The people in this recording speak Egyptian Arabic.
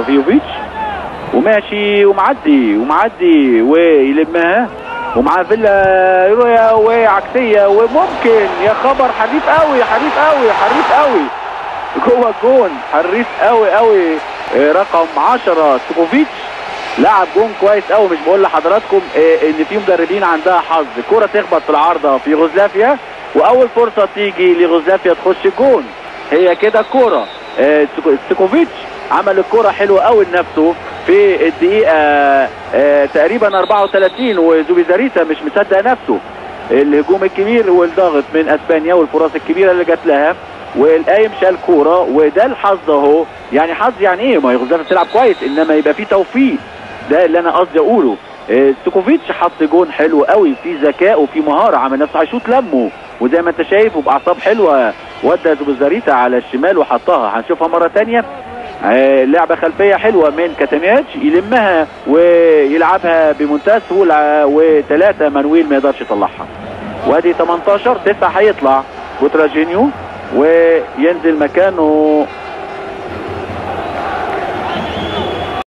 يوفيتش وماشي ومعدي ومعدي ويلمها ومعاه فيلا رويا وعكسيه وممكن يا خبر حريف قوي حريف قوي حريف قوي جوه الجون حريف قوي قوي آه، رقم 10 ستوكوفيتش لعب جون كويس قوي مش بقول لحضراتكم آه، ان في مدربين عندها حظ كرة تخبط في العارضة في يوغوسلافيا واول فرصة تيجي ليوغوسلافيا تخش الجون هي كده الكرة آه، ستوكو- ستوكوفيتش عمل الكرة حلوة قوي لنفسه في الدقيقة آه، تقريبا 34 وزوبيزاريتا مش مصدق نفسه الهجوم الكبير والضاغط من اسبانيا والفرص الكبيرة اللي جات لها والقايم شال كوره وده الحظ اهو يعني حظ يعني ايه ما يوغوسلافيا بتلعب كويس انما يبقى في توفيق ده اللي انا قصدي اقوله آه، ستوكوفيتش حط جون حلو قوي في ذكاء وفي مهاره عمل نفسه هيشوط لمه وزي ما انت شايف وباعصاب حلوه ودى زوبزاريتا على الشمال وحطها هنشوفها مره تانية آه، لعبه خلفيه حلوه من كاتانياتش يلمها ويلعبها بمنتهى السهوله وثلاثه مانويل ما يقدرش يطلعها وادي 18 تسعه هيطلع بوتراجينيو وينزل مكانه